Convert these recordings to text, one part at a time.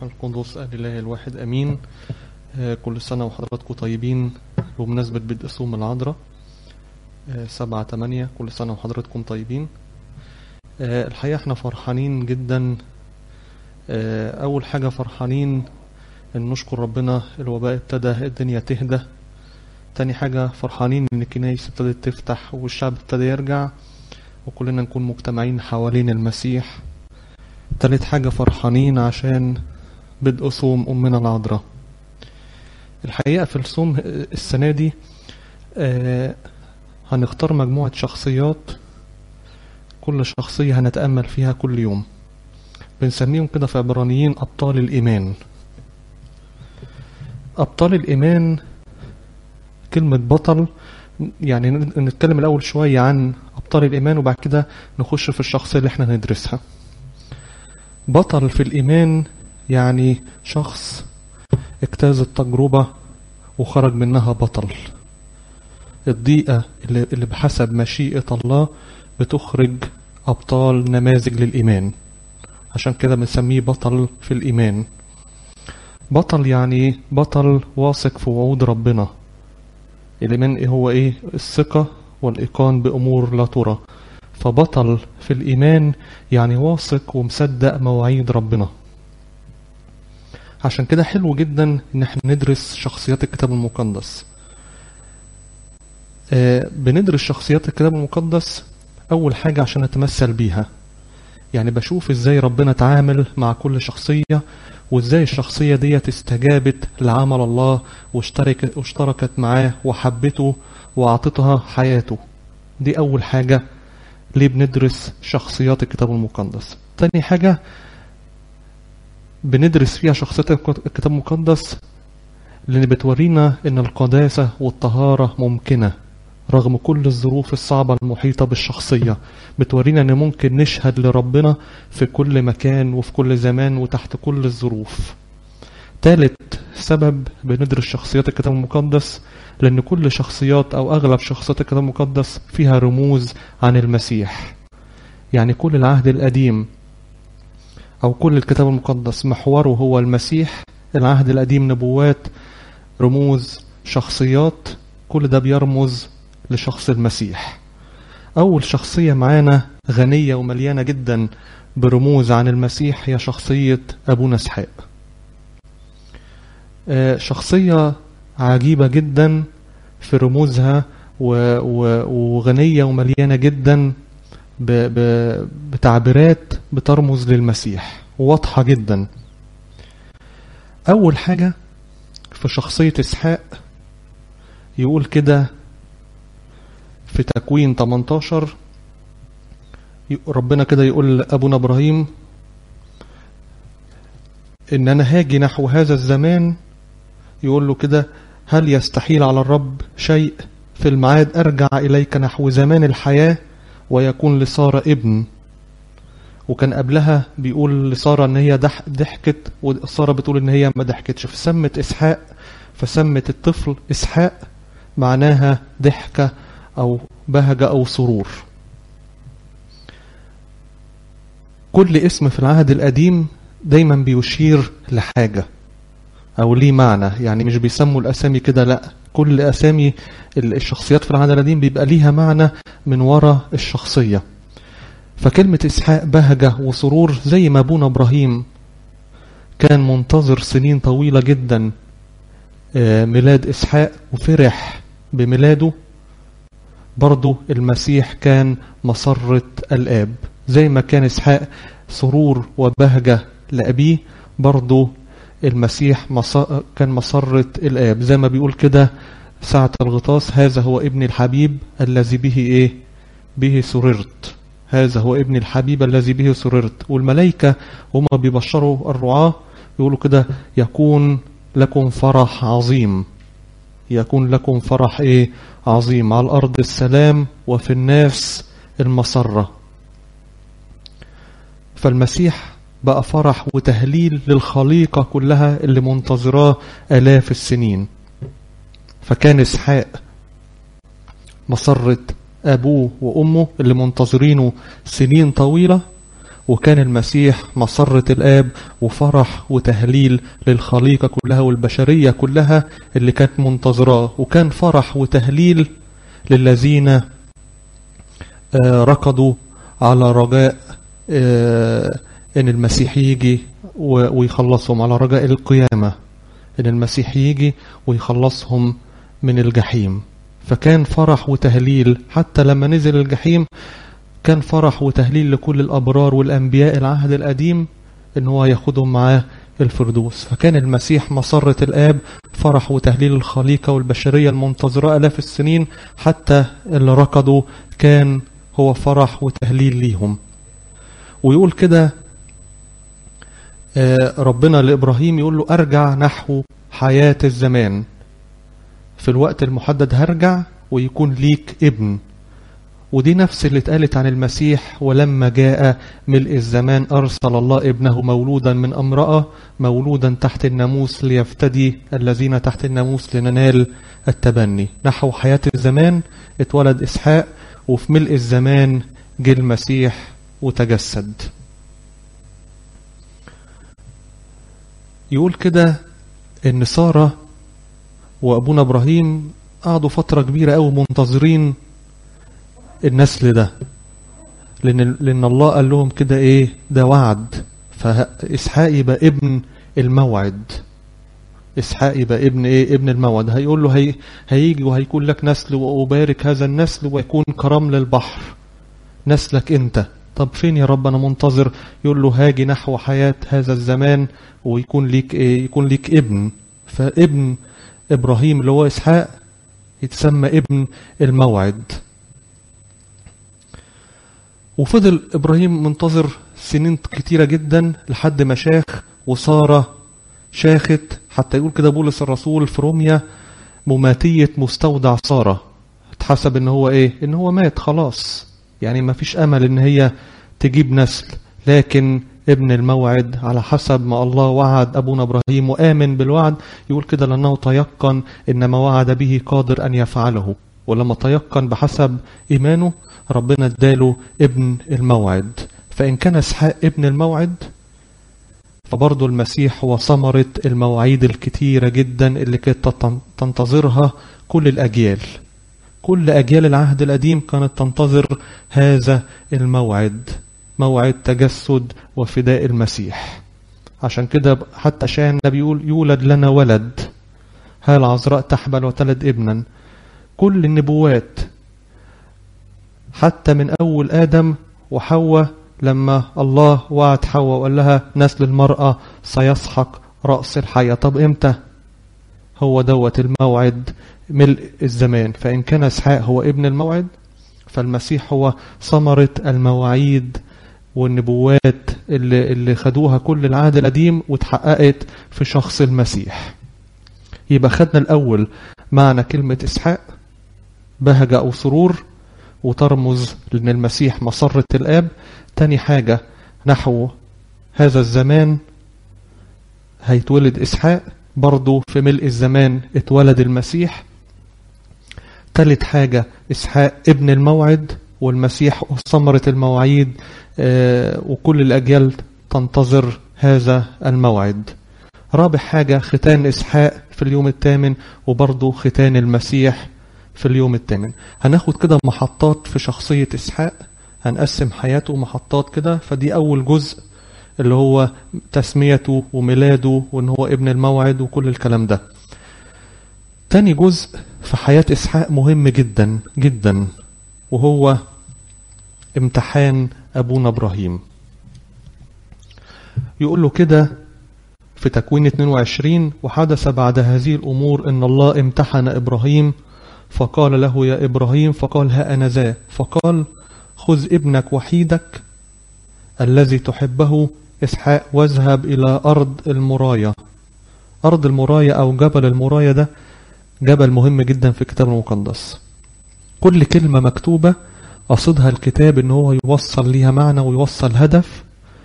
القدس الإله الواحد أمين آه، كل سنة وحضراتكم طيبين بمناسبة بدء صوم العذراء آه، سبعة تمانية كل سنة وحضراتكم طيبين آه، الحقيقة احنا فرحانين جدا آه، أول حاجة فرحانين إن نشكر ربنا الوباء ابتدى الدنيا تهدى تاني حاجة فرحانين إن الكنايس ابتدت تفتح والشعب ابتدى يرجع وكلنا نكون مجتمعين حوالين المسيح تالت حاجة فرحانين عشان بدء صوم أمنا العذراء الحقيقة في الصوم السنة دي آه هنختار مجموعة شخصيات كل شخصية هنتأمل فيها كل يوم بنسميهم كده في عبرانيين أبطال الإيمان أبطال الإيمان كلمة بطل يعني نتكلم الأول شوية عن أبطال الإيمان وبعد كده نخش في الشخصية اللي احنا هندرسها بطل في الإيمان يعني شخص اجتاز التجربة وخرج منها بطل الضيقة اللي اللي بحسب مشيئة الله بتخرج أبطال نماذج للإيمان عشان كده بنسميه بطل في الإيمان بطل يعني بطل واثق في وعود ربنا الإيمان إيه هو إيه الثقة والإيقان بأمور لا ترى فبطل في الإيمان يعني واثق ومصدق مواعيد ربنا عشان كده حلو جدا ان احنا ندرس شخصيات الكتاب المقدس آه بندرس شخصيات الكتاب المقدس اول حاجة عشان نتمثل بيها يعني بشوف ازاي ربنا تعامل مع كل شخصية وازاي الشخصية ديت استجابت لعمل الله واشتركت, واشتركت معاه وحبته واعطتها حياته دي اول حاجة ليه بندرس شخصيات الكتاب المقدس تاني حاجة بندرس فيها شخصيات الكتاب المقدس لأن بتورينا إن القداسة والطهارة ممكنة رغم كل الظروف الصعبة المحيطة بالشخصية بتورينا إن ممكن نشهد لربنا في كل مكان وفي كل زمان وتحت كل الظروف ثالث سبب بندرس شخصيات الكتاب المقدس لأن كل شخصيات أو أغلب شخصيات الكتاب المقدس فيها رموز عن المسيح يعني كل العهد القديم أو كل الكتاب المقدس محوره هو المسيح العهد القديم نبوات رموز شخصيات كل ده بيرمز لشخص المسيح أول شخصية معانا غنية ومليانة جدا برموز عن المسيح هي شخصية أبونا اسحاق شخصية عجيبة جدا في رموزها وغنية ومليانة جدا بتعبيرات بترمز للمسيح واضحة جدا أول حاجة في شخصية إسحاق يقول كده في تكوين 18 ربنا كده يقول لأبونا إبراهيم إن أنا هاجي نحو هذا الزمان يقول له كده هل يستحيل على الرب شيء في المعاد أرجع إليك نحو زمان الحياة ويكون لسارة ابن وكان قبلها بيقول لسارة ان هي ضحكت وسارة بتقول ان هي ما ضحكتش فسمت اسحاق فسمت الطفل اسحاق معناها ضحكة او بهجة او سرور كل اسم في العهد القديم دايما بيشير لحاجة او ليه معنى يعني مش بيسموا الاسامي كده لا كل اسامي الشخصيات في العهد القديم بيبقى ليها معنى من وراء الشخصيه فكلمة إسحاق بهجة وسرور زي ما أبونا إبراهيم كان منتظر سنين طويلة جدا ميلاد إسحاق وفرح بميلاده برضو المسيح كان مسرة الآب زي ما كان إسحاق سرور وبهجة لأبيه برضو المسيح كان مسرة الآب زي ما بيقول كده ساعة الغطاس هذا هو ابن الحبيب الذي به إيه به سررت هذا هو ابن الحبيب الذي به سررت والملائكة هم بيبشروا الرعاة يقولوا كده يكون لكم فرح عظيم يكون لكم فرح ايه عظيم على الارض السلام وفي الناس المسرة فالمسيح بقى فرح وتهليل للخليقة كلها اللي منتظراه آلاف السنين فكان إسحاق مسرة أبوه وأمه اللي منتظرينه سنين طويلة وكان المسيح مسرة الآب وفرح وتهليل للخليقة كلها والبشرية كلها اللي كانت منتظراه وكان فرح وتهليل للذين ركضوا على رجاء ان المسيح يجي ويخلصهم على رجاء القيامة ان المسيح يجي ويخلصهم من الجحيم فكان فرح وتهليل حتى لما نزل الجحيم كان فرح وتهليل لكل الأبرار والأنبياء العهد القديم ان هو ياخدهم معاه الفردوس فكان المسيح مسرة الآب فرح وتهليل الخليقة والبشرية المنتظرة ألاف السنين حتى اللي ركضوا كان هو فرح وتهليل ليهم ويقول كده ربنا لإبراهيم يقول له أرجع نحو حياة الزمان في الوقت المحدد هرجع ويكون ليك ابن ودي نفس اللي اتقالت عن المسيح ولما جاء ملء الزمان أرسل الله ابنه مولودا من امرأة مولودا تحت الناموس ليفتدي الذين تحت الناموس لننال التبني نحو حياة الزمان اتولد إسحاق وفي ملء الزمان جه المسيح وتجسد يقول كده ان سارة وابونا ابراهيم قعدوا فترة كبيرة قوي منتظرين النسل ده لان لان الله قال لهم كده ايه ده وعد فاسحاق يبقى ابن الموعد اسحاق يبقى ابن ايه ابن الموعد هيقول له هي هيجي وهيكون لك نسل وابارك هذا النسل ويكون كرمل البحر نسلك انت طب فين يا رب انا منتظر يقول له هاجي نحو حياة هذا الزمان ويكون ليك ايه يكون ليك ابن فابن ابراهيم اللي هو اسحاق يتسمى ابن الموعد وفضل ابراهيم منتظر سنين كتيرة جدا لحد ما شاخ وسارة شاخت حتى يقول كده بولس الرسول في روميا مماتية مستودع سارة اتحسب ان هو ايه ان هو مات خلاص يعني ما فيش امل ان هي تجيب نسل لكن ابن الموعد على حسب ما الله وعد ابونا ابراهيم وامن بالوعد يقول كده لانه تيقن ان ما وعد به قادر ان يفعله ولما تيقن بحسب ايمانه ربنا اداله ابن الموعد فان كان اسحاق ابن الموعد فبرضه المسيح هو ثمرة المواعيد الكتيرة جدا اللي كانت تنتظرها كل الأجيال كل أجيال العهد القديم كانت تنتظر هذا الموعد موعد تجسد وفداء المسيح عشان كده حتى شان بيقول يولد لنا ولد ها العذراء تحبل وتلد ابنا كل النبوات حتى من أول آدم وحواء لما الله وعد حواء وقال لها نسل المرأة سيسحق رأس الحية طب امتى هو دوت الموعد ملء الزمان فإن كان اسحاق هو ابن الموعد فالمسيح هو ثمرة المواعيد والنبوات اللي, اللي خدوها كل العهد القديم واتحققت في شخص المسيح يبقى خدنا الأول معنى كلمة إسحاق بهجة أو سرور وترمز لأن المسيح مسرة الآب تاني حاجة نحو هذا الزمان هيتولد إسحاق برضو في ملء الزمان اتولد المسيح تالت حاجة إسحاق ابن الموعد والمسيح ثمرة المواعيد آه وكل الأجيال تنتظر هذا الموعد رابع حاجة ختان إسحاق في اليوم الثامن وبرضه ختان المسيح في اليوم الثامن هناخد كده محطات في شخصية إسحاق هنقسم حياته محطات كده فدي أول جزء اللي هو تسميته وميلاده وإن هو ابن الموعد وكل الكلام ده تاني جزء في حياة إسحاق مهم جدا جدا وهو امتحان أبونا إبراهيم يقول له كده في تكوين 22 وحدث بعد هذه الأمور إن الله امتحن إبراهيم فقال له يا إبراهيم فقال ها أنا ذا فقال خذ ابنك وحيدك الذي تحبه إسحاق واذهب إلى أرض المراية أرض المراية أو جبل المراية ده جبل مهم جدا في الكتاب المقدس كل كلمة مكتوبة قصدها الكتاب ان هو يوصل ليها معنى ويوصل هدف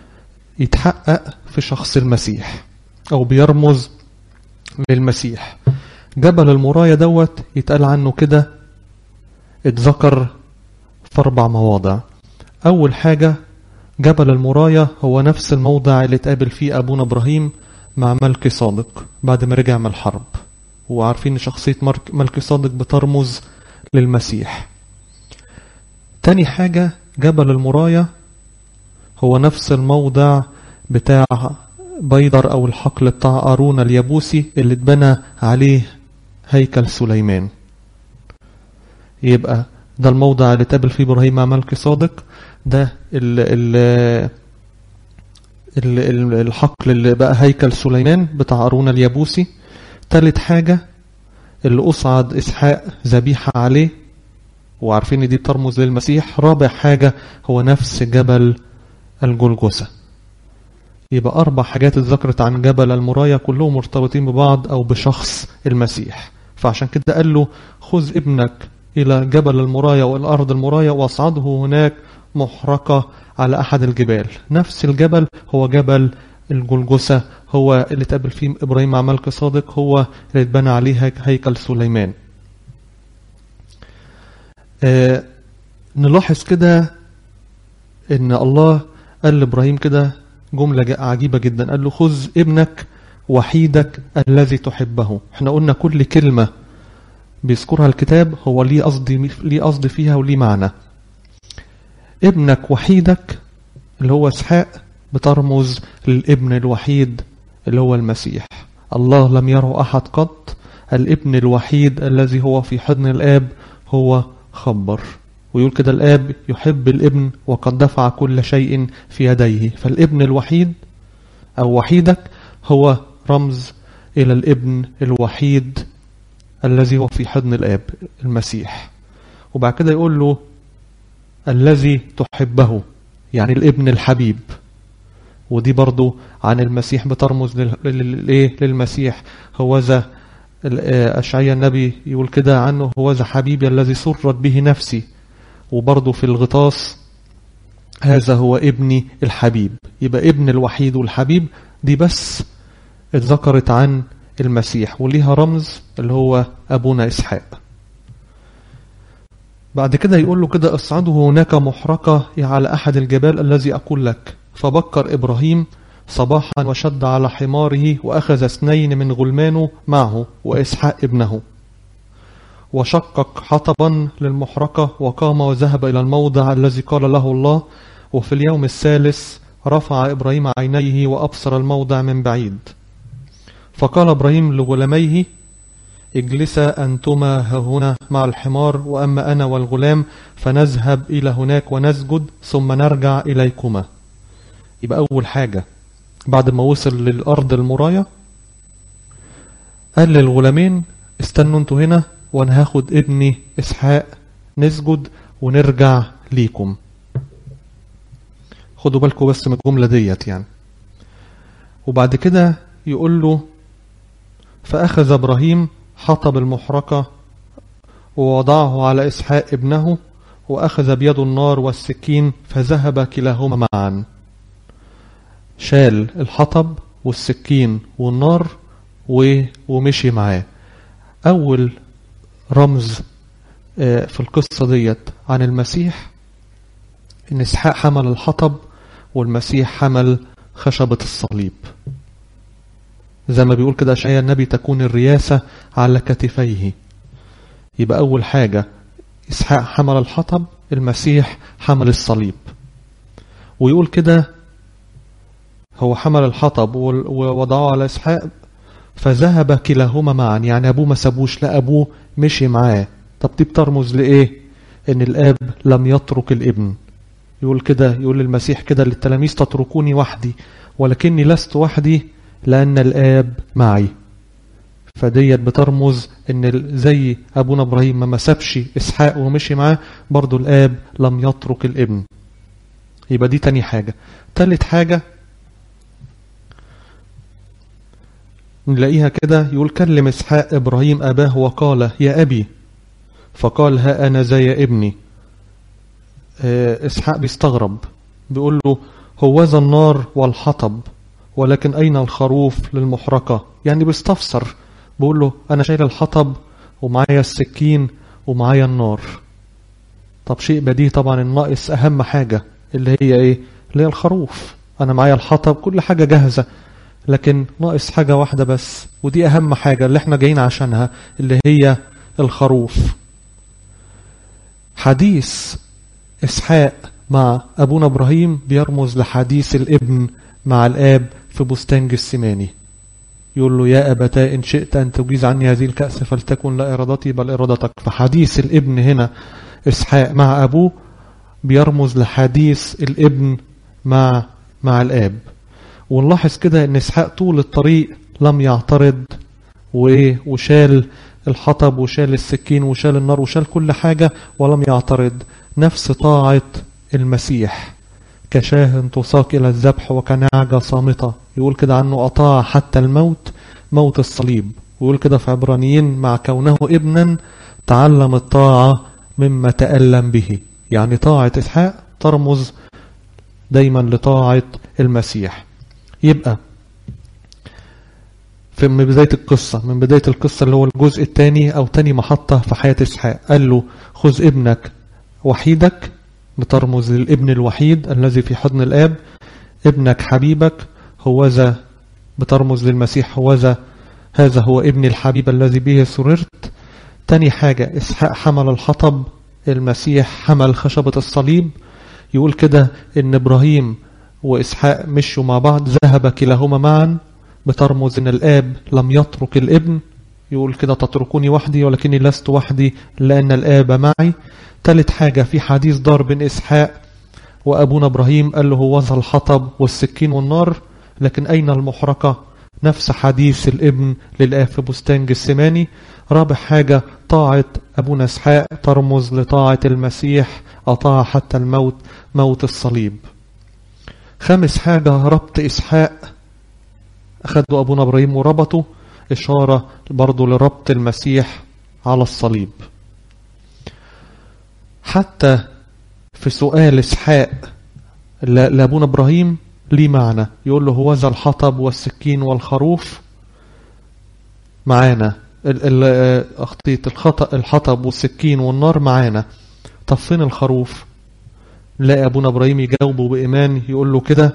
يتحقق في شخص المسيح او بيرمز للمسيح جبل المراية دوت يتقال عنه كده اتذكر في اربع مواضع اول حاجة جبل المراية هو نفس الموضع اللي اتقابل فيه أبونا إبراهيم مع ملك صادق بعد ما رجع من الحرب وعارفين ان شخصية ملك صادق بترمز للمسيح تاني حاجة جبل المراية هو نفس الموضع بتاع بيدر أو الحقل بتاع أرون اليابوسي اللي اتبنى عليه هيكل سليمان يبقى ده الموضع اللي اتقابل فيه إبراهيم مع ملك صادق ده ال ال ال الحقل اللي بقى هيكل سليمان بتاع أرون اليابوسي تالت حاجة اللي أصعد إسحاق ذبيحة عليه وعارفين ان دي بترمز للمسيح رابع حاجة هو نفس جبل الجلجسة يبقى أربع حاجات اتذكرت عن جبل المراية كلهم مرتبطين ببعض أو بشخص المسيح فعشان كده قال له خذ ابنك إلى جبل المراية والأرض المراية واصعده هناك محرقة على أحد الجبال نفس الجبل هو جبل الجلجسة هو اللي تقابل فيه إبراهيم مع ملك صادق هو اللي اتبنى عليه هيكل سليمان آه نلاحظ كده ان الله قال لابراهيم كده جملة عجيبة جدا قال له خذ ابنك وحيدك الذي تحبه احنا قلنا كل كلمة بيذكرها الكتاب هو ليه قصد ليه قصد فيها وليه معنى ابنك وحيدك اللي هو اسحاق بترمز للابن الوحيد اللي هو المسيح الله لم يره احد قط الابن الوحيد الذي هو في حضن الاب هو خبر ويقول كده الآب يحب الابن وقد دفع كل شيء في يديه فالابن الوحيد أو وحيدك هو رمز إلى الابن الوحيد الذي هو في حضن الآب المسيح وبعد كده يقول له الذي تحبه يعني الابن الحبيب ودي برضو عن المسيح بترمز للايه للمسيح هو ذا أشعيا النبي يقول كده عنه هو ذا حبيبي الذي سرت به نفسي وبرضه في الغطاس هذا هو ابني الحبيب يبقى ابن الوحيد والحبيب دي بس اتذكرت عن المسيح وليها رمز اللي هو أبونا إسحاق بعد كده يقول له كده اصعده هناك محرقة على أحد الجبال الذي أقول لك فبكر إبراهيم صباحا وشد على حماره وأخذ اثنين من غلمانه معه وإسحاق ابنه وشقق حطبا للمحرقة وقام وذهب إلى الموضع الذي قال له الله وفي اليوم الثالث رفع إبراهيم عينيه وأبصر الموضع من بعيد فقال إبراهيم لغلاميه اجلسا أنتما هنا مع الحمار وأما أنا والغلام فنذهب إلى هناك ونسجد ثم نرجع إليكما يبقى أول حاجة بعد ما وصل للأرض المراية قال للغلامين استنوا انتوا هنا وانا هاخد ابني اسحاق نسجد ونرجع ليكم خدوا بالكم بس من الجملة ديت يعني وبعد كده يقول له فأخذ إبراهيم حطب المحرقة ووضعه على إسحاق ابنه وأخذ بيده النار والسكين فذهب كلاهما معا شال الحطب والسكين والنار ومشي معاه أول رمز في القصة ديت عن المسيح إن إسحاق حمل الحطب والمسيح حمل خشبة الصليب زي ما بيقول كده أشعياء النبي تكون الرياسة على كتفيه يبقى أول حاجة إسحاق حمل الحطب المسيح حمل الصليب ويقول كده هو حمل الحطب ووضعه على إسحاق فذهب كلاهما معا يعني أبوه ما سابوش لا أبوه مشي معاه طب دي بترمز لإيه إن الآب لم يترك الابن يقول كده يقول المسيح كده للتلاميذ تتركوني وحدي ولكني لست وحدي لأن الآب معي فديت بترمز ان زي ابونا ابراهيم ما سابش اسحاق ومشي معاه برضو الاب لم يترك الابن يبقى دي تاني حاجة تالت حاجة نلاقيها كده يقول كلم اسحاق ابراهيم اباه وقال يا ابي فقال ها انا زي ابني اسحاق بيستغرب بيقول له هوذا النار والحطب ولكن اين الخروف للمحرقة يعني بيستفسر بيقول له انا شايل الحطب ومعايا السكين ومعايا النار طب شيء بديهي طبعا الناقص اهم حاجة اللي هي ايه اللي هي الخروف أنا معايا الحطب كل حاجة جاهزة لكن ناقص حاجة واحدة بس ودي أهم حاجة اللي احنا جايين عشانها اللي هي الخروف حديث إسحاق مع أبونا إبراهيم بيرمز لحديث الابن مع الآب في بستان جسماني يقول له يا أبتاه إن شئت أن تجيز عني هذه الكأس فلتكن لا إرادتي بل إرادتك فحديث الابن هنا إسحاق مع أبوه بيرمز لحديث الابن مع مع الآب ونلاحظ كده ان اسحاق طول الطريق لم يعترض وايه وشال الحطب وشال السكين وشال النار وشال كل حاجة ولم يعترض نفس طاعة المسيح كشاه تساق إلى الذبح وكنعجة صامتة يقول كده عنه أطاع حتى الموت موت الصليب ويقول كده في عبرانيين مع كونه ابنا تعلم الطاعة مما تألم به يعني طاعة إسحاق ترمز دايما لطاعة المسيح يبقى في من بداية القصة من بداية القصة اللي هو الجزء الثاني أو تاني محطة في حياة إسحاق قال له خذ ابنك وحيدك بترمز للابن الوحيد الذي في حضن الآب ابنك حبيبك هوذا بترمز للمسيح هوذا هذا هو ابن الحبيب الذي به سررت تاني حاجة إسحاق حمل الحطب المسيح حمل خشبة الصليب يقول كده إن إبراهيم وإسحاق مشوا مع بعض ذهب كلاهما معا بترمز إن الآب لم يترك الابن يقول كده تتركوني وحدي ولكني لست وحدي لأن الآب معي ثالث حاجة في حديث دار بين إسحاق وأبونا إبراهيم قال له هو الحطب والسكين والنار لكن أين المحرقة نفس حديث الابن للآب في بستان جسماني رابع حاجة طاعة أبونا إسحاق ترمز لطاعة المسيح أطاع حتى الموت موت الصليب خامس حاجة ربط إسحاق أخده أبونا إبراهيم وربطه إشارة برضو لربط المسيح على الصليب حتى في سؤال إسحاق لأبونا إبراهيم ليه معنى يقول له هو ذا الحطب والسكين والخروف معانا أخطيت الخطأ الحطب والسكين والنار معانا طب فين الخروف لا أبونا إبراهيم يجاوبه بإيمان يقول له كده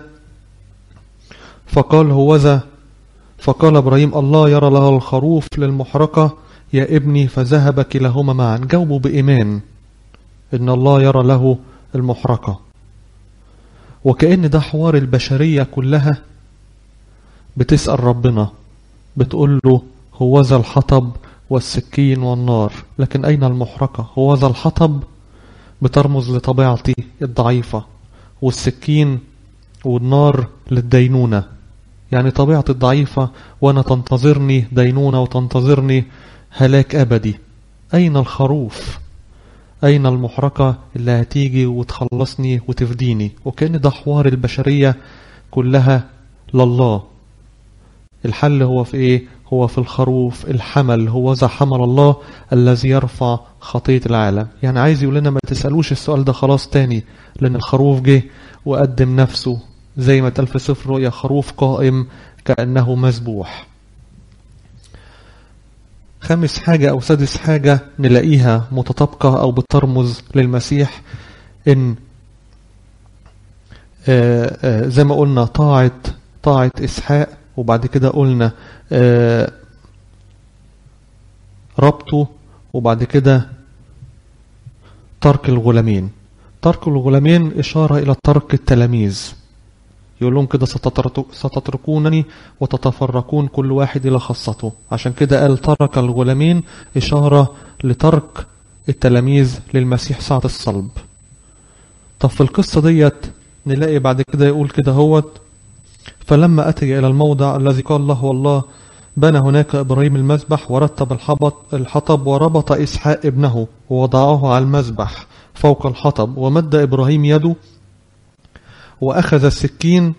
فقال هوذا فقال إبراهيم الله يرى له الخروف للمحرقة يا ابني فذهب كلاهما معا جاوبوا بإيمان إن الله يرى له المحرقة وكأن ده حوار البشرية كلها بتسأل ربنا بتقول له هو ذا الحطب والسكين والنار لكن أين المحرقة هو ذا الحطب بترمز لطبيعتي الضعيفة والسكين والنار للدينونة يعني طبيعتي الضعيفة وأنا تنتظرني دينونة وتنتظرني هلاك أبدي أين الخروف أين المحرقة اللي هتيجي وتخلصني وتفديني وكأن ده حوار البشرية كلها لله الحل هو في إيه هو في الخروف الحمل هو ذا حمل الله الذي يرفع خطية العالم يعني عايز يقول لنا ما تسألوش السؤال ده خلاص تاني لأن الخروف جه وقدم نفسه زي ما تل في سفر رؤيا خروف قائم كأنه مذبوح خامس حاجة أو سادس حاجة نلاقيها متطابقة أو بترمز للمسيح إن آآ آآ زي ما قلنا طاعة طاعة إسحاق وبعد كده قلنا ربطه وبعد كده ترك الغلامين ترك الغلامين إشارة إلى ترك التلاميذ يقول لهم كده ستتركونني وتتفرقون كل واحد إلى خاصته عشان كده قال ترك الغلامين إشارة لترك التلاميذ للمسيح ساعة الصلب طب في القصة ديت نلاقي بعد كده يقول كده هوت فلما أتي إلى الموضع الذي قال له والله بنى هناك إبراهيم المذبح ورتب الحبط الحطب وربط إسحاق ابنه ووضعه على المذبح فوق الحطب ومد إبراهيم يده وأخذ السكين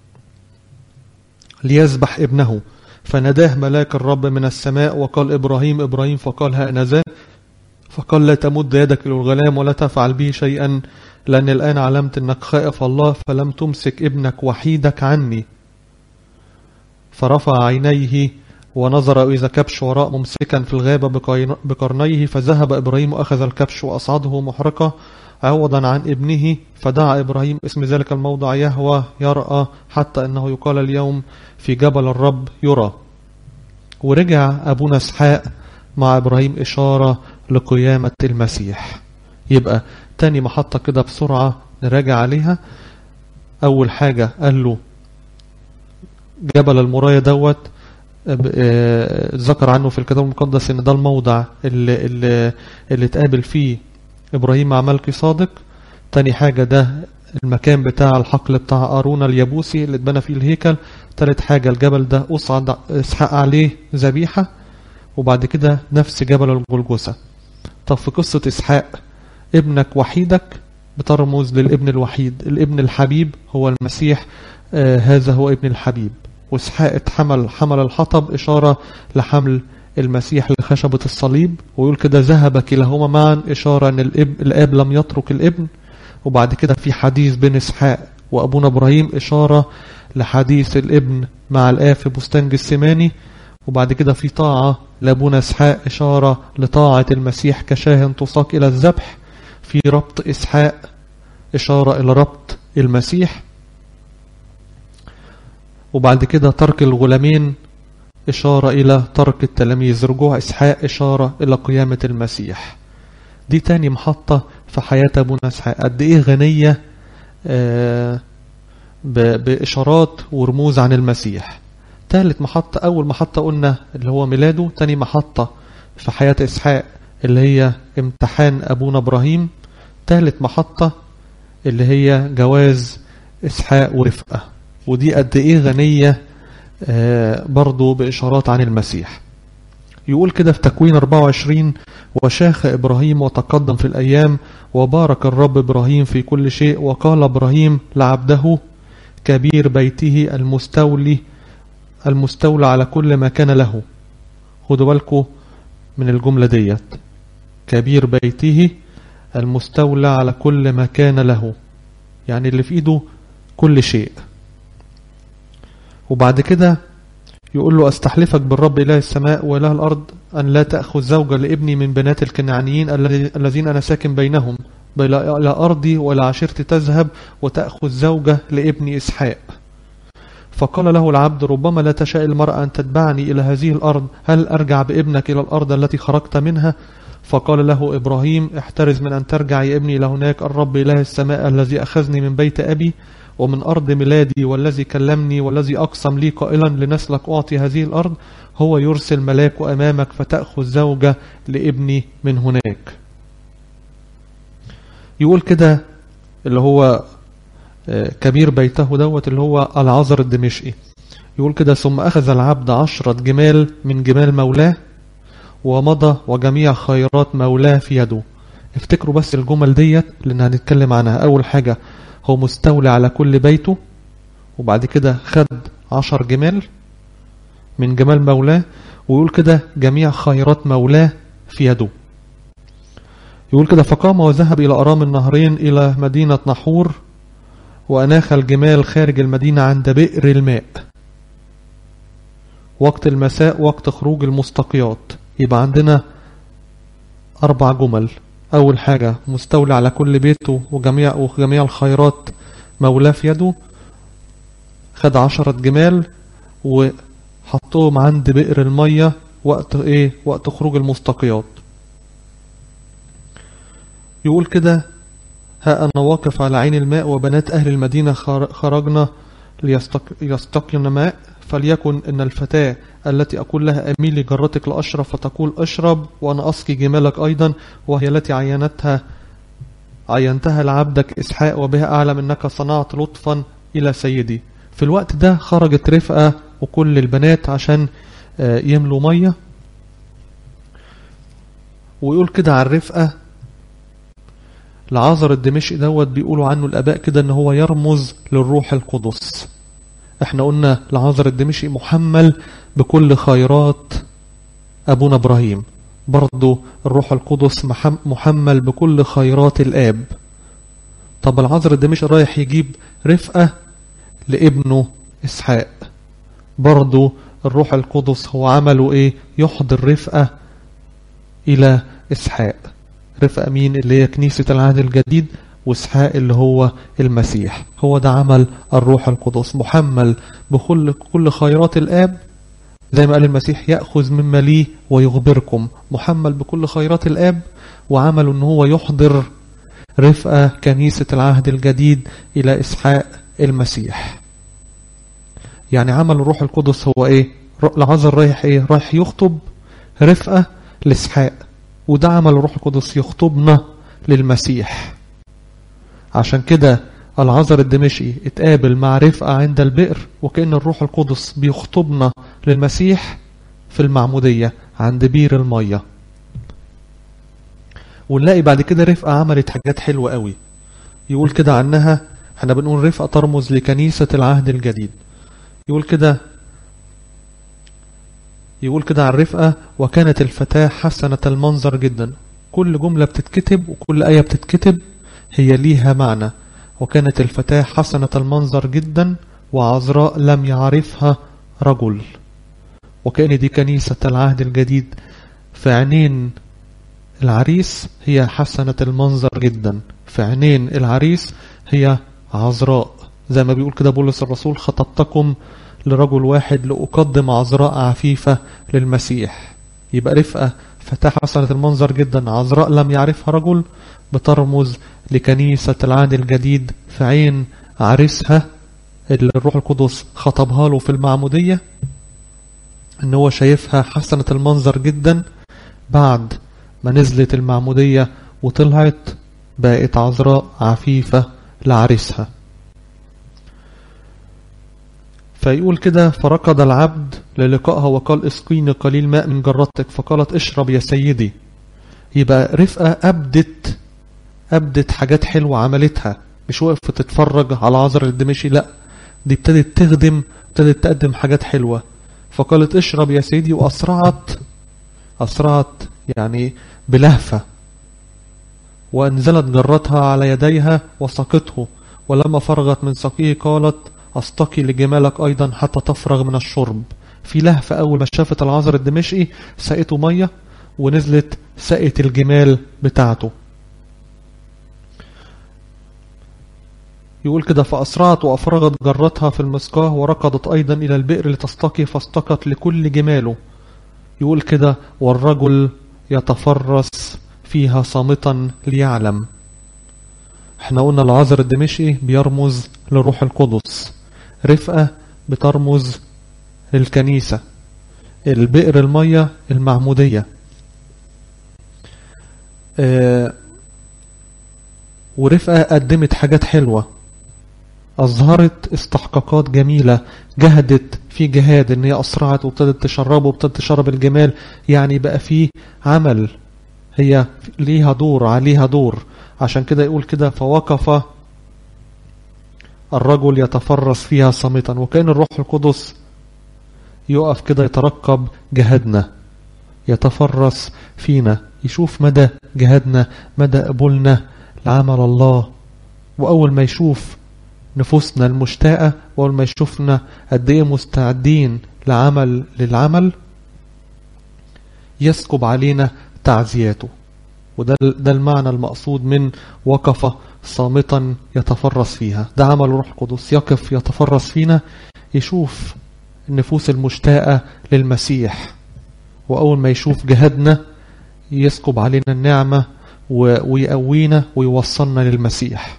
ليذبح ابنه فناداه ملاك الرب من السماء وقال إبراهيم إبراهيم فقال هأنذا فقال لا تمد يدك للغلام ولا تفعل به شيئا لأن الآن علمت أنك خائف الله فلم تمسك ابنك وحيدك عني فرفع عينيه ونظر إذا كبش وراء ممسكا في الغابة بقرنيه فذهب إبراهيم وأخذ الكبش وأصعده محرقة عوضا عن ابنه فدعا إبراهيم اسم ذلك الموضع يهوى يرأى حتى أنه يقال اليوم في جبل الرب يرى ورجع أبونا اسحاق مع إبراهيم إشارة لقيامة المسيح يبقى تاني محطة كده بسرعة نراجع عليها أول حاجة قال له جبل المراية دوت ذكر عنه في الكتاب المقدس ان ده الموضع اللي, اللي, اللي اتقابل فيه ابراهيم مع ملكي صادق تاني حاجة ده المكان بتاع الحقل بتاع أرونا اليابوسي اللي اتبنى فيه الهيكل تالت حاجة الجبل ده أصعد اسحاق عليه ذبيحة وبعد كده نفس جبل الجلجسة طب في قصة إسحاق ابنك وحيدك بترمز للابن الوحيد الابن الحبيب هو المسيح آه هذا هو ابن الحبيب واسحاق اتحمل حمل الحطب إشارة لحمل المسيح لخشبة الصليب ويقول كده ذهب كلاهما معا إشارة أن الاب, الآب لم يترك الابن وبعد كده في حديث بين إسحاق وأبونا إبراهيم إشارة لحديث الابن مع الآب في بستان جسماني وبعد كده في طاعة لأبونا إسحاق إشارة لطاعة المسيح كشاه تساق إلى الذبح في ربط إسحاق إشارة إلى ربط المسيح وبعد كده ترك الغلامين إشارة إلى ترك التلاميذ رجوع إسحاق إشارة إلى قيامة المسيح دي تاني محطة في حياة أبونا إسحاق قد إيه غنية آه بإشارات ورموز عن المسيح تالت محطة أول محطة قلنا اللي هو ميلاده تاني محطة في حياة إسحاق اللي هي امتحان أبونا إبراهيم تالت محطة اللي هي جواز إسحاق ورفقة ودي قد إيه غنية آه برضو بإشارات عن المسيح يقول كده في تكوين 24 وشاخ إبراهيم وتقدم في الأيام وبارك الرب إبراهيم في كل شيء وقال إبراهيم لعبده كبير بيته المستولي المستولى على كل ما كان له خدوا بالكم من الجملة ديت كبير بيته المستولى على كل ما كان له يعني اللي في ايده كل شيء وبعد كده يقول له استحلفك بالرب إله السماء وإله الأرض أن لا تأخذ زوجة لابني من بنات الكنعانيين الذين أنا ساكن بينهم إلى أرضي ولا عشيرتي تذهب وتأخذ زوجة لابني إسحاق فقال له العبد ربما لا تشاء المرأة أن تتبعني إلى هذه الأرض هل أرجع بابنك إلى الأرض التي خرجت منها فقال له إبراهيم احترز من أن ترجع يا ابني إلى هناك الرب إله السماء الذي أخذني من بيت أبي ومن أرض ميلادي والذي كلمني والذي أقسم لي قائلا لنسلك أعطي هذه الأرض هو يرسل ملاك أمامك فتأخذ زوجة لابني من هناك يقول كده اللي هو كبير بيته دوت اللي هو العذر الدمشقي يقول كده ثم أخذ العبد عشرة جمال من جمال مولاه ومضى وجميع خيرات مولاه في يده افتكروا بس الجمل ديت لأن هنتكلم عنها أول حاجة هو مستولي على كل بيته وبعد كده خد عشر جمال من جمال مولاه ويقول كده جميع خيرات مولاه في يده يقول كده فقام وذهب إلى أرام النهرين إلى مدينة نحور وأناخ الجمال خارج المدينة عند بئر الماء وقت المساء وقت خروج المستقيات يبقى عندنا أربع جمل أول حاجة مستولى على كل بيته وجميع وجميع الخيرات مولاه في يده خد عشرة جمال وحطهم عند بئر المية وقت ايه وقت خروج المستقيات يقول كده ها أنا واقف على عين الماء وبنات أهل المدينة خرجنا ليستقين ماء فليكن إن الفتاة التي أقول لها أميلي جرتك لأشرب فتقول أشرب وأنا أسقي جمالك أيضا وهي التي عينتها عينتها لعبدك إسحاق وبها أعلم أنك صنعت لطفا إلى سيدي في الوقت ده خرجت رفقة وكل البنات عشان يملوا مية ويقول كده عن الرفقة العذر الدمشقي دوت بيقولوا عنه الآباء كده ان هو يرمز للروح القدس احنا قلنا العذر الدمشقي محمل بكل خيرات أبونا إبراهيم برضو الروح القدس محمل بكل خيرات الآب طب العذر الدمشقي رايح يجيب رفقة لابنه إسحاق برضو الروح القدس هو عمله ايه يحضر رفقة إلى إسحاق رفقة مين اللي هي كنيسة العهد الجديد واسحاق اللي هو المسيح هو ده عمل الروح القدس محمل بكل كل خيرات الآب زي ما قال المسيح يأخذ مما ليه ويخبركم محمل بكل خيرات الآب وعمله ان هو يحضر رفقة كنيسة العهد الجديد إلى إسحاق المسيح يعني عمل الروح القدس هو ايه العذر رايح ايه رايح يخطب رفقة لإسحاق وده عمل الروح القدس يخطبنا للمسيح عشان كده العذر الدمشقي اتقابل مع رفقة عند البئر وكأن الروح القدس بيخطبنا للمسيح في المعمودية عند بير المية ونلاقي بعد كده رفقة عملت حاجات حلوة قوي يقول كده عنها احنا بنقول رفقة ترمز لكنيسة العهد الجديد يقول كده يقول كده عن رفقة وكانت الفتاة حسنة المنظر جدا كل جملة بتتكتب وكل آية بتتكتب هي ليها معنى وكانت الفتاة حسنة المنظر جدا وعذراء لم يعرفها رجل وكأن دي كنيسة العهد الجديد في عينين العريس هي حسنة المنظر جدا في عينين العريس هي عذراء زي ما بيقول كده بولس الرسول خطبتكم لرجل واحد لأقدم عذراء عفيفة للمسيح يبقى رفقة فتاة حسنة المنظر جدا عذراء لم يعرفها رجل بترمز لكنيسة العهد الجديد في عين عريسها اللي الروح القدس خطبها له في المعمودية ان هو شايفها حسنة المنظر جدا بعد ما نزلت المعمودية وطلعت بقت عذراء عفيفة لعريسها فيقول كده فركض العبد للقائها وقال اسقيني قليل ماء من جرتك فقالت اشرب يا سيدي يبقى رفقة أبدت أبدت حاجات حلوة عملتها مش وقفت تتفرج على عذر الدمشقي لا دي ابتدت تخدم ابتدت تقدم حاجات حلوة فقالت اشرب يا سيدي وأسرعت أسرعت يعني بلهفة وأنزلت جرتها على يديها وسقته ولما فرغت من سقيه قالت أستقي لجمالك أيضا حتى تفرغ من الشرب في لهفة أول ما شافت العذر الدمشقي سقته مية ونزلت سقت الجمال بتاعته يقول كده فأسرعت وأفرغت جرتها في المسقاه وركضت أيضا إلى البئر لتستقي فاستقت لكل جماله يقول كده والرجل يتفرس فيها صامتا ليعلم احنا قلنا العذر الدمشقي بيرمز للروح القدس رفقة بترمز للكنيسة البئر المية المعمودية اه ورفقة قدمت حاجات حلوة أظهرت استحقاقات جميلة جهدت في جهاد ان هي أسرعت وابتدت تشربه وابتدت تشرب الجمال يعني بقى فيه عمل هي ليها دور عليها دور عشان كده يقول كده فوقف الرجل يتفرس فيها صامتا وكان الروح القدس يقف كده يترقب جهادنا يتفرس فينا يشوف مدى جهادنا مدى قبولنا لعمل الله وأول ما يشوف نفوسنا المشتاقة وأول ما يشوفنا قد إيه مستعدين لعمل للعمل يسكب علينا تعزياته وده ده المعنى المقصود من وقف صامتا يتفرس فيها ده عمل الروح القدس يقف يتفرس فينا يشوف النفوس المشتاقة للمسيح وأول ما يشوف جهادنا يسكب علينا النعمة ويقوينا ويوصلنا للمسيح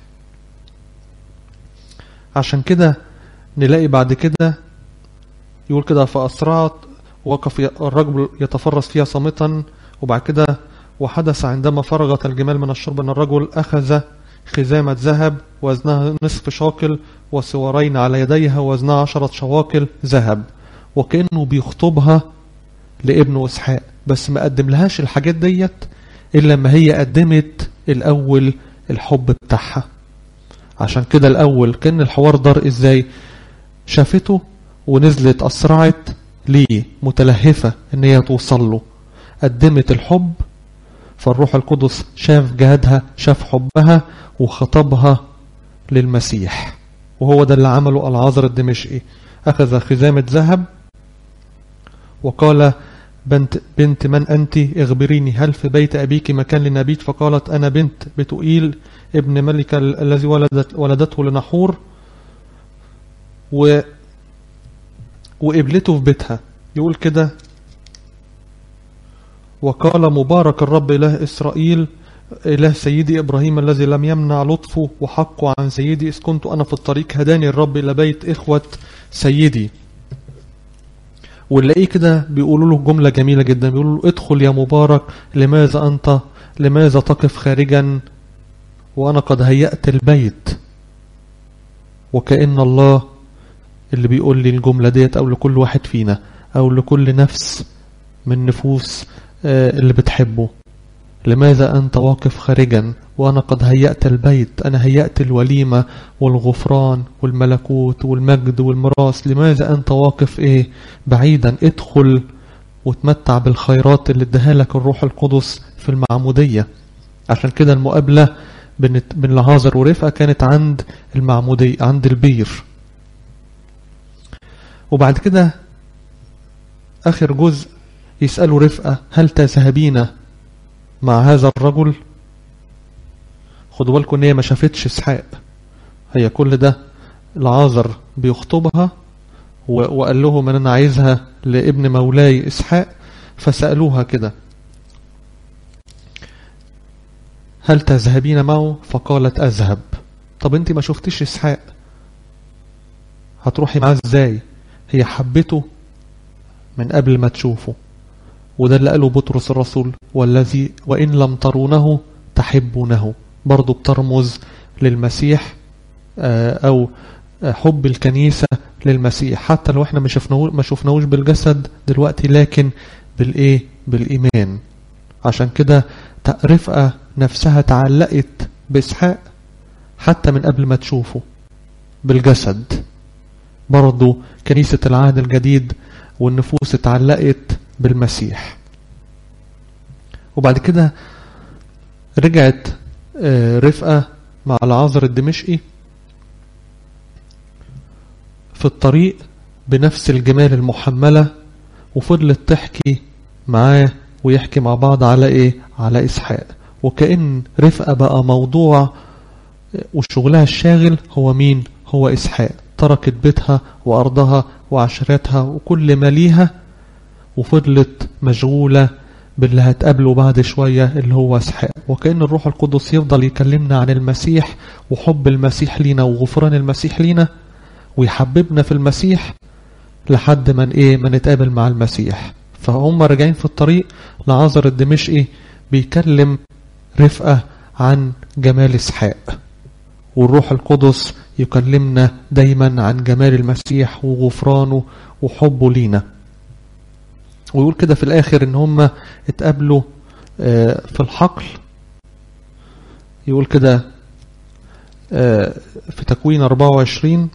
عشان كده نلاقي بعد كده يقول كده فأسرعت وقف الرجل يتفرس فيها صامتا وبعد كده وحدث عندما فرغت الجمال من الشرب أن الرجل أخذ خزامة ذهب وزنها نصف شاكل وسوارين على يديها وزنها عشرة شواكل ذهب وكأنه بيخطبها لابنه إسحاق بس ما قدم لهاش الحاجات ديت إلا لما هي قدمت الأول الحب بتاعها عشان كده الأول كان الحوار دار إزاي شافته ونزلت أسرعت ليه متلهفة إن هي توصل له قدمت الحب فالروح القدس شاف جهادها شاف حبها وخطبها للمسيح وهو ده اللي عمله العذر الدمشقي أخذ خزامة ذهب وقال بنت, بنت من أنت اخبريني هل في بيت أبيك مكان لنبيت فقالت أنا بنت بتؤيل ابن ملك الذي ولدت ولدته لنحور و وقبلته في بيتها يقول كده وقال مبارك الرب إله إسرائيل إله سيدي إبراهيم الذي لم يمنع لطفه وحقه عن سيدي إذ كنت أنا في الطريق هداني الرب إلى بيت إخوة سيدي ونلاقيه كده بيقولوا له جملة جميلة جدا بيقولوا له ادخل يا مبارك لماذا أنت لماذا تقف خارجا وأنا قد هيأت البيت وكأن الله اللي بيقول لي الجملة ديت أو لكل واحد فينا أو لكل نفس من نفوس اللي بتحبه لماذا أنت واقف خارجا وأنا قد هيأت البيت أنا هيأت الوليمة والغفران والملكوت والمجد والمراس لماذا أنت واقف إيه بعيدا ادخل وتمتع بالخيرات اللي اداها لك الروح القدس في المعمودية عشان كده المقابلة بين لعازر ورفقة كانت عند المعمودية عند البير وبعد كده آخر جزء يسألوا رفقة هل تذهبين مع هذا الرجل خدوا بالكم ان هي ما شافتش اسحاق هي كل ده العازر بيخطبها وقال لهم ان انا عايزها لابن مولاي اسحاق فسألوها كده هل تذهبين معه فقالت اذهب طب انت ما شفتيش اسحاق هتروحي معاه ازاي هي حبته من قبل ما تشوفه وده اللي قاله بطرس الرسول والذي وإن لم ترونه تحبونه برضو بترمز للمسيح أو حب الكنيسة للمسيح حتى لو احنا ما شفناهوش ما شفناهوش بالجسد دلوقتي لكن بالايه بالايمان عشان كده رفقه نفسها تعلقت باسحاق حتى من قبل ما تشوفه بالجسد برضو كنيسة العهد الجديد والنفوس اتعلقت بالمسيح وبعد كده رجعت رفقة مع العازر الدمشقي في الطريق بنفس الجمال المحملة وفضلت تحكي معاه ويحكي مع بعض على ايه على اسحاق وكأن رفقة بقى موضوع وشغلها الشاغل هو مين هو اسحاق تركت بيتها وارضها وعشرتها وكل ما ليها وفضلت مشغولة باللي هتقابله بعد شوية اللي هو اسحاق وكأن الروح القدس يفضل يكلمنا عن المسيح وحب المسيح لينا وغفران المسيح لينا ويحببنا في المسيح لحد ما ايه ما نتقابل مع المسيح فهم راجعين في الطريق لعازر الدمشقي بيكلم رفقة عن جمال اسحاق والروح القدس يكلمنا دايما عن جمال المسيح وغفرانه وحبه لينا ويقول كده في الاخر ان هم اتقابلوا في الحقل يقول كده في تكوين 24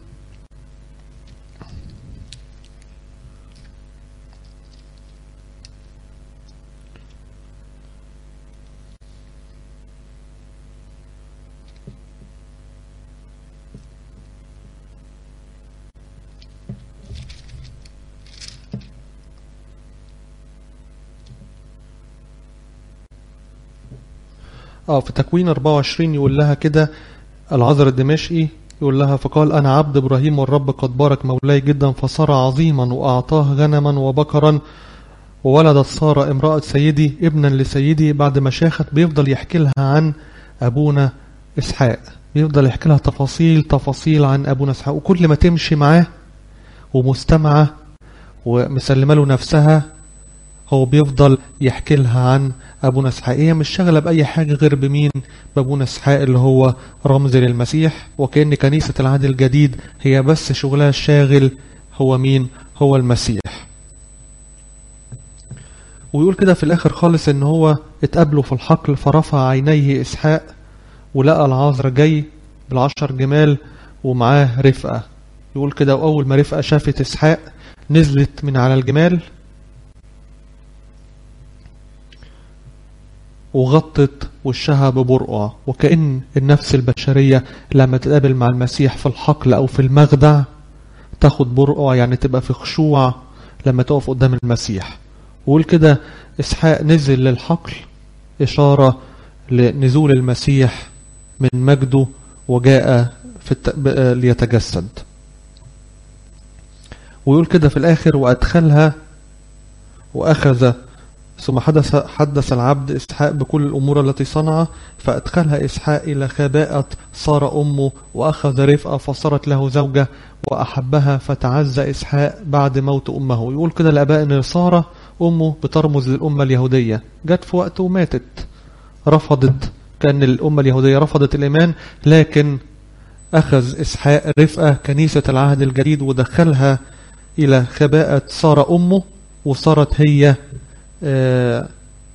اه في تكوين 24 يقول لها كده العذر الدمشقي يقول لها فقال أنا عبد إبراهيم والرب قد بارك مولاي جدا فصار عظيما وأعطاه غنما وبقرا وولدت سارة امرأة سيدي ابنا لسيدي بعد ما شاخت بيفضل يحكي لها عن أبونا إسحاق بيفضل يحكي لها تفاصيل تفاصيل عن أبونا إسحاق وكل ما تمشي معاه ومستمعة ومسلمة له نفسها هو بيفضل يحكي لها عن أبونا إسحاق هي مش شغلة بأي حاجة غير بمين بأبونا إسحاق اللي هو رمز للمسيح وكأن كنيسة العهد الجديد هي بس شغلها الشاغل هو مين هو المسيح ويقول كده في الآخر خالص إن هو اتقابلوا في الحقل فرفع عينيه إسحاق ولقى العذر جاي بالعشر جمال ومعاه رفقة يقول كده وأول ما رفقة شافت إسحاق نزلت من على الجمال وغطت وشها ببرقع وكأن النفس البشرية لما تقابل مع المسيح في الحقل أو في المخدع تاخد برقع يعني تبقى في خشوع لما تقف قدام المسيح ويقول كده إسحاق نزل للحقل إشارة لنزول المسيح من مجده وجاء في الت... ليتجسد ويقول كده في الآخر وأدخلها وأخذ ثم حدث حدث العبد إسحاق بكل الأمور التي صنع فأدخلها إسحاق إلى خباءة صار أمه وأخذ رفقة فصارت له زوجة وأحبها فتعزى إسحاق بعد موت أمه يقول كده الآباء إن سارة أمه بترمز للأمة اليهودية جت في وقت وماتت رفضت كان الأمة اليهودية رفضت الإيمان لكن أخذ إسحاق رفقة كنيسة العهد الجديد ودخلها إلى خباءة سارة أمه وصارت هي آآ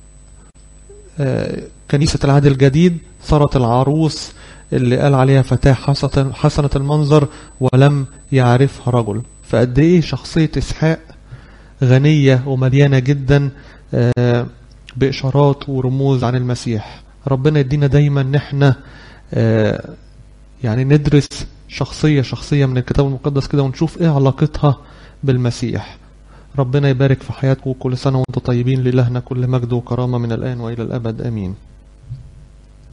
آآ كنيسة العهد الجديد صارت العروس اللي قال عليها فتاة حسنة, حسنة المنظر ولم يعرفها رجل فقد ايه شخصية اسحاق غنية ومليانة جدا بإشارات ورموز عن المسيح ربنا يدينا دايما نحن يعني ندرس شخصية شخصية من الكتاب المقدس كده ونشوف ايه علاقتها بالمسيح ربنا يبارك في حياتكم كل سنة وانتم طيبين لإلهنا كل مجد وكرامة من الآن وإلى الأبد آمين